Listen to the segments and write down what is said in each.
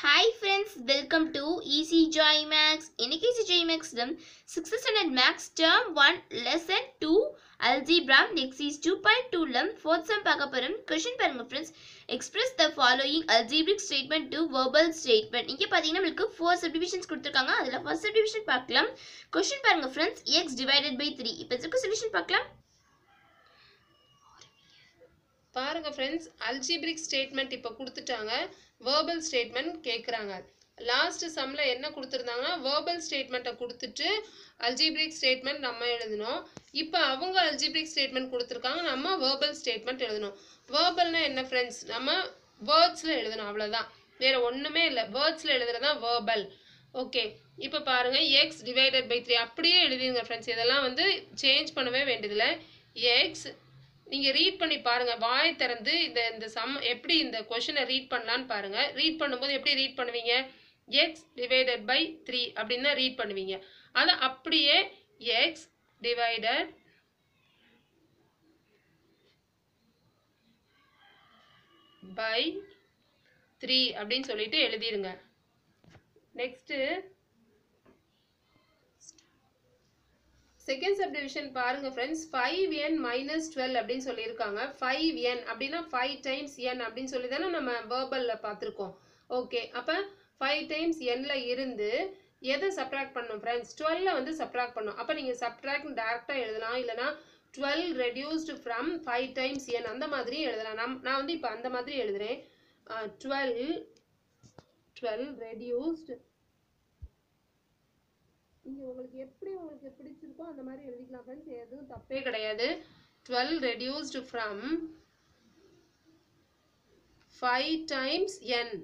hi friends welcome to easy joy maths இன்னைக்கு easy joy மேக்ஸில் sixth standard maths term one lesson two algebra exercise two point டூவில் fourth sum பார்க்க போகிறோம் question பாருங்க friends express the following algebraic statement to verbal statement இங்கே பார்த்தீங்கன்னா நம்மளுக்கு four subdivisions கொடுத்துருக்காங்க அதில் ஃபர்ஸ்ட் சப்டிவிஷன் பார்க்கலாம் கொஷின் பாருங்க friends x divided by three இப்போ இதுக்கு சொல்யூஷன் பார்க்கலாம் பாருங்க ஃப்ரெண்ட்ஸ் அல்ஜிப்ரிக் ஸ்டேட்மெண்ட் இப்போ கொடுத்துட்டாங்க வேர்பல் ஸ்டேட்மெண்ட் கேட்குறாங்க லாஸ்ட் சம்மில் என்ன கொடுத்துருந்தாங்கன்னா வேர்பல் ஸ்டேட்மெண்ட்டை கொடுத்துட்டு அல்ஜிப்ரிக் ஸ்டேட்மெண்ட் நம்ம எழுதணும் இப்போ அவங்க அல்ஜிப்ரிக் ஸ்டேட்மெண்ட் கொடுத்துருக்காங்க நம்ம வேர்பல் ஸ்டேட்மெண்ட் எழுதணும் வேர்பல்னா என்ன ஃப்ரெண்ட்ஸ் நம்ம வேர்ட்ஸில் எழுதணும் அவ்வளோதான் வேற ஒன்றுமே இல்லை வேர்ட்ஸில் எழுதுறது தான் வேர்பல் ஓகே இப்போ பாருங்க எக்ஸ் டிவைடட் பை த்ரீ அப்படியே எழுதிருங்க ஃப்ரெண்ட்ஸ் இதெல்லாம் வந்து சேஞ்ச் பண்ணவே வேண்டியதில்லை எக்ஸ் நீங்கள் ரீட் பண்ணி பாருங்கள் வாய் திறந்து இந்த இந்த சம் எப்படி இந்த கொஷினை ரீட் பண்ணலான்னு பாருங்கள் ரீட் பண்ணும்போது எப்படி ரீட் பண்ணுவீங்க எக்ஸ் டிவைடட் பை த்ரீ அப்படின்னு தான் ரீட் பண்ணுவீங்க அதை அப்படியே எக்ஸ் டிவைடட் பை த்ரீ அப்படின்னு சொல்லிட்டு எழுதிருங்க நெக்ஸ்ட்டு செகண்ட் சப்டிவிஷன் பாருங்க friends five n minus twelve அப்படின்னு சொல்லியிருக்காங்க ஃபைவ் என் அப்படின்னா ஃபைவ் டைம்ஸ் என் அப்படின்னு சொல்லி தானே நம்ம வேர்பலில் பார்த்துருக்கோம் ஓகே அப்போ ஃபைவ் டைம்ஸ் என்ல இருந்து எதை சப்ட்ராக்ட் பண்ணணும் ஃப்ரெண்ட்ஸ் டுவெல்ல வந்து சப்ட்ராக்ட் பண்ணணும் அப்போ நீங்கள் சப்ட்ராக்ட் டேரெக்டாக எழுதலாம் இல்லைனா twelve reduced from five times n அந்த மாதிரி எழுதலாம் நம் நான் வந்து இப்போ அந்த மாதிரி எழுதுறேன் டுவெல் டுவெல் ரெடியூஸ்டு இங்கே உங்களுக்கு எப்படி உங்களுக்கு பிடிச்சிருக்கோ அந்த மாதிரி எழுதிக்கலாம் ஃப்ரெண்ட்ஸ் எதுவும் தப்பே கிடையாது twelve reduced from five times n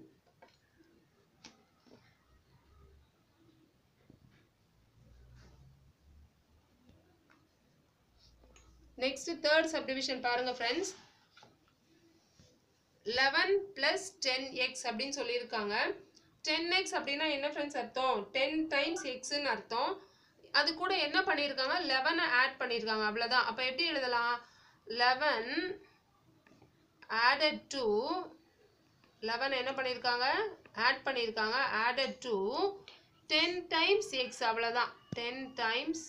next third subdivision பாருங்க friends eleven plus ten x அப்படின்னு சொல்லியிருக்காங்க டென் எக்ஸ் அப்படின்னா என்ன ஃப்ரெண்ட்ஸ் அர்த்தம் டென் டைம்ஸ் எக்ஸ்ன்னு அர்த்தம் அது கூட என்ன பண்ணியிருக்காங்க லெவனை ஆட் பண்ணியிருக்காங்க அவ்வளோதான் அப்போ எப்படி எழுதலாம் லெவன் ஆடட் டு லெவன் என்ன பண்ணியிருக்காங்க ஆட் பண்ணியிருக்காங்க added to ten times x அவ்வளோதான் டென் டைம்ஸ்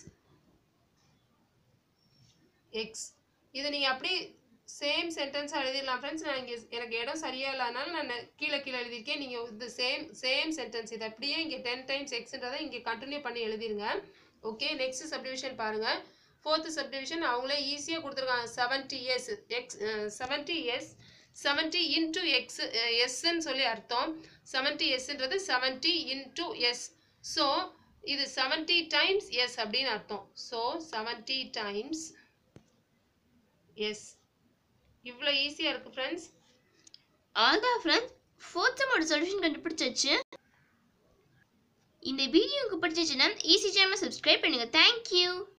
எக்ஸ் இது நீங்கள் அப்படி சேம் சென்டென்ஸாக எழுதிடலாம் ஃப்ரெண்ட்ஸ் நான் இங்கே எனக்கு இடம் சரியாக இல்லாதனால நான் கீழே கீழே எழுதியிருக்கேன் நீங்கள் இது சேம் சேம் சென்டென்ஸ் இது அப்படியே இங்கே டென் டைம்ஸ் எக்ஸ்ன்றதை இங்கே கண்டினியூ பண்ணி எழுதிருங்க ஓகே நெக்ஸ்ட் சப்டிவிஷன் பாருங்கள் ஃபோர்த்து சப்டிவிஷன் அவங்களே ஈஸியாக கொடுத்துருக்காங்க seventy s x seventy s seventy into x எஸ்ன்னு சொல்லி அர்த்தம் செவன்ட்டி எஸ்ன்றது செவன்ட்டி இன்ட்டு எஸ் ஸோ இது செவன்ட்டி டைம்ஸ் எஸ் அப்படின்னு அர்த்தம் ஸோ செவன்ட்டி டைம்ஸ் எஸ் இவ்வளோ ஈஸியாக இருக்குது ஃப்ரெண்ட்ஸ் ஆல்தான் ஃப்ரெண்ட்ஸ் ஃபோர்த் சம்மோட சொல்யூஷன் கண்டுபிடிச்சாச்சு இந்த வீடியோக்கு பிடிச்சிச்சுன்னா ஈஸி சேனல் சப்ஸ்கிரைப் பண்ணுங்க தேங்க்யூ